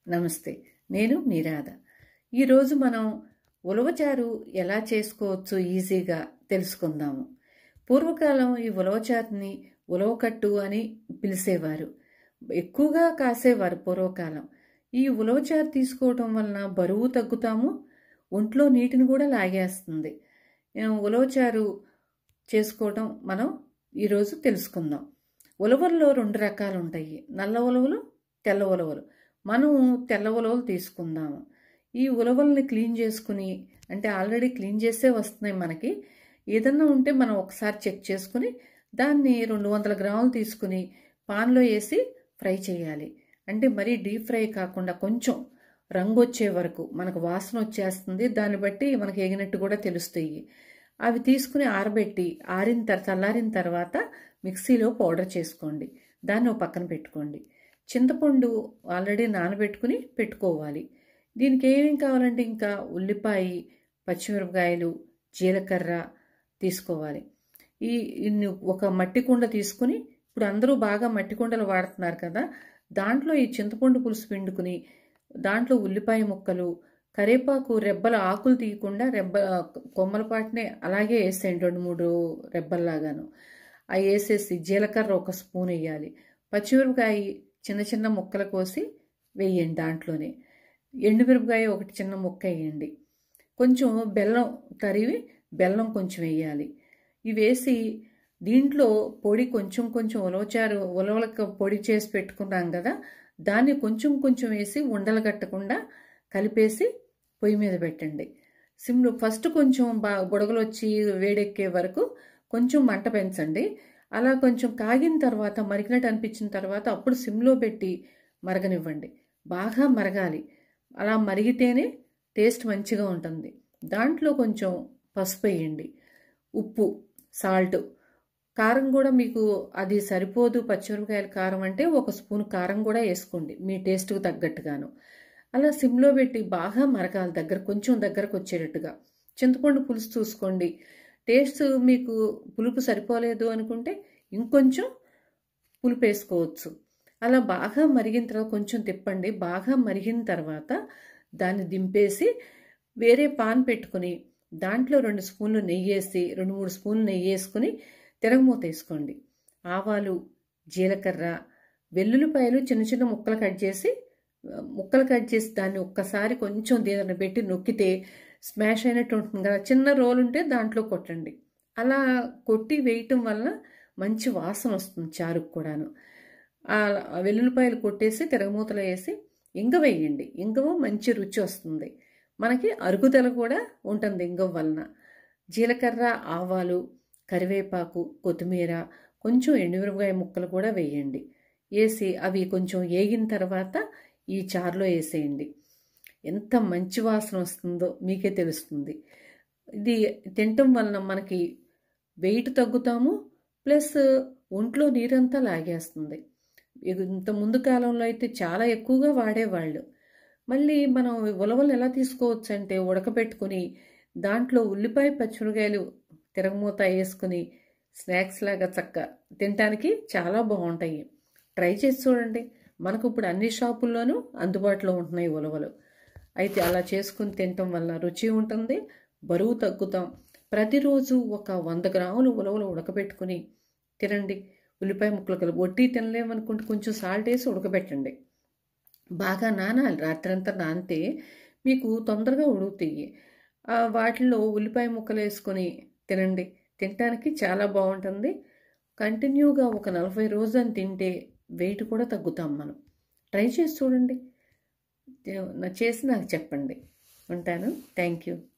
నమస్తే నేను మీ రాధ ఈరోజు మనం ఉలవచారు ఎలా చేసుకోవచ్చు ఈజీగా తెలుసుకుందాము పూర్వకాలం ఈ ఉలవచారుని ఉలవకట్టు అని పిలిచేవారు ఎక్కువగా కాసేవారు పూర్వకాలం ఈ ఉలవచారు తీసుకోవటం వలన బరువు తగ్గుతాము ఒంట్లో నీటిని కూడా లాగేస్తుంది ఏం, ఉలవచారు చేసుకోవటం మనం ఈరోజు తెలుసుకుందాం ఉలవల్లో రెండు రకాలు ఉంటాయి నల్ల ఉలవలు తెల్ల ఉలవలు మనం తెల్ల ఉలవలు తీసుకుందాము ఈ ఉలవల్ని క్లీన్ చేసుకుని అంటే ఆల్రెడీ క్లీన్ చేసే వస్తున్నాయి మనకి ఏదన్నా ఉంటే మనం ఒకసారి చెక్ చేసుకుని దాన్ని రెండు వందల గ్రాములు తీసుకుని పాన్లో వేసి ఫ్రై చేయాలి అంటే మరీ డీప్ ఫ్రై కాకుండా కొంచెం రంగు వచ్చే వరకు మనకు వాసన వచ్చేస్తుంది దాన్ని బట్టి మనకి ఎగినట్టు కూడా తెలుస్తాయి అవి తీసుకుని ఆరబెట్టి ఆరిన తర్వాత చల్లారిన తర్వాత మిక్సీలో పౌడర్ చేసుకోండి దాన్ని ఒక పక్కన పెట్టుకోండి చింతపండు ఆల్రెడీ నానబెట్టుకుని పెట్టుకోవాలి దీనికి ఏమేం కావాలంటే ఇంకా ఉల్లిపాయ పచ్చిమిరపకాయలు జీలకర్ర తీసుకోవాలి ఈ ఇన్ని ఒక మట్టి కుండ తీసుకుని ఇప్పుడు అందరూ బాగా మట్టి కుండలు వాడుతున్నారు కదా దాంట్లో ఈ చింతపండు పులుసు పిండుకుని దాంట్లో ఉల్లిపాయ ముక్కలు కరేపాకు రెబ్బల ఆకులు తీయకుండా రెబ్బ కొమ్మల పాటినే అలాగే వేసేయండి రెండు మూడు రెబ్బల్లాగాను అవి వేసేసి జీలకర్ర ఒక స్పూన్ వేయాలి పచ్చిమిరపకాయ చిన్న చిన్న ముక్కలు కోసి వేయండి దాంట్లోనే ఎండుమిరపకాయ ఒకటి చిన్న ముక్క వేయండి కొంచెం బెల్లం తరివి బెల్లం కొంచెం వేయాలి ఇవి వేసి దీంట్లో పొడి కొంచెం కొంచెం ఉలవచారు ఉలవలకు పొడి చేసి పెట్టుకున్నాం కదా దాన్ని కొంచెం కొంచెం వేసి ఉండలు కట్టకుండా కలిపేసి పొయ్యి మీద పెట్టండి సిమ్లో ఫస్ట్ కొంచెం బాగా బుడగలు వచ్చి వేడెక్కే వరకు కొంచెం మంట పెంచండి అలా కొంచెం కాగిన తర్వాత మరిగినట్టు అనిపించిన తర్వాత అప్పుడు సిమ్లో పెట్టి మరగనివ్వండి బాగా మరగాలి అలా మరిగితేనే టేస్ట్ మంచిగా ఉంటుంది దాంట్లో కొంచెం పసుపు వేయండి ఉప్పు సాల్ట్ కారం కూడా మీకు అది సరిపోదు పచ్చిమిరపకాయల కారం అంటే ఒక స్పూన్ కారం కూడా వేసుకోండి మీ టేస్ట్కి తగ్గట్టుగాను అలా సిమ్లో పెట్టి బాగా మరగాలి దగ్గర కొంచెం దగ్గరకు వచ్చేటట్టుగా చింతపండు పులుసు చూసుకోండి టేస్ట్ మీకు పులుపు సరిపోలేదు అనుకుంటే ఇంకొంచెం పులుపు వేసుకోవచ్చు అలా బాగా మరిగిన తర్వాత కొంచెం తిప్పండి బాగా మరిగిన తర్వాత దాన్ని దింపేసి వేరే పాన్ పెట్టుకుని దాంట్లో రెండు స్పూన్లు నెయ్యి వేసి రెండు మూడు స్పూన్లు నెయ్యి వేసుకుని తిరగమూత వేసుకోండి ఆవాలు జీలకర్ర వెల్లుల్లిపాయలు చిన్న చిన్న ముక్కలు కట్ చేసి ముక్కలు కట్ చేసి దాన్ని ఒక్కసారి కొంచెం దీనిని పెట్టి నొక్కితే స్మాష్ అయినట్టు ఉంటుంది కదా చిన్న రోల్ ఉంటే దాంట్లో కొట్టండి అలా కొట్టి వేయటం వల్ల మంచి వాసన వస్తుంది చారుకు కూడాను ఆ వెల్లుల్లిపాయలు కొట్టేసి తిరగమూతలో వేసి ఇంగ వేయండి ఇంగవ మంచి రుచి వస్తుంది మనకి అరుగుదల కూడా ఉంటుంది ఇంగవ వలన జీలకర్ర ఆవాలు కరివేపాకు కొత్తిమీర కొంచెం ఎండుమిరపకాయ ముక్కలు కూడా వేయండి వేసి అవి కొంచెం ఏగిన తర్వాత ఈ చారులో వేసేయండి ఎంత మంచి వాసన వస్తుందో మీకే తెలుస్తుంది ఇది తినటం వలన మనకి వెయిట్ తగ్గుతాము ప్లస్ ఒంట్లో నీరంతా లాగేస్తుంది ఇంత ముందు కాలంలో అయితే చాలా ఎక్కువగా వాడేవాళ్ళు మళ్ళీ మనం ఉలవలు ఎలా తీసుకోవచ్చు అంటే ఉడకబెట్టుకుని దాంట్లో ఉల్లిపాయ పచ్చిమిరకాయలు తిరగమూత వేసుకుని స్నాక్స్ లాగా చక్క తినటానికి చాలా బాగుంటాయి ట్రై చేసి చూడండి మనకు ఇప్పుడు అన్ని షాపుల్లోనూ అందుబాటులో ఉంటున్నాయి ఉలవలు అయితే అలా చేసుకుని తినటం వల్ల రుచి ఉంటుంది బరువు తగ్గుతాం ప్రతిరోజు ఒక వంద గ్రాములు ఉలవలు ఉడకబెట్టుకుని తినండి ఉల్లిపాయ ముక్కలు కలిపి ఒట్టి తినలేమనుకుంటే కొంచెం సాల్ట్ వేసి ఉడకబెట్టండి బాగా నానాలి రాత్రంతా నానితే మీకు తొందరగా ఉడుకుతాయి వాటిల్లో ఉల్లిపాయ ముక్కలు వేసుకొని తినండి తినటానికి చాలా బాగుంటుంది కంటిన్యూగా ఒక నలభై రోజులు తింటే వెయిట్ కూడా తగ్గుతాం మనం ట్రై చేసి చూడండి చేసి నాకు చెప్పండి ఉంటాను థ్యాంక్ యూ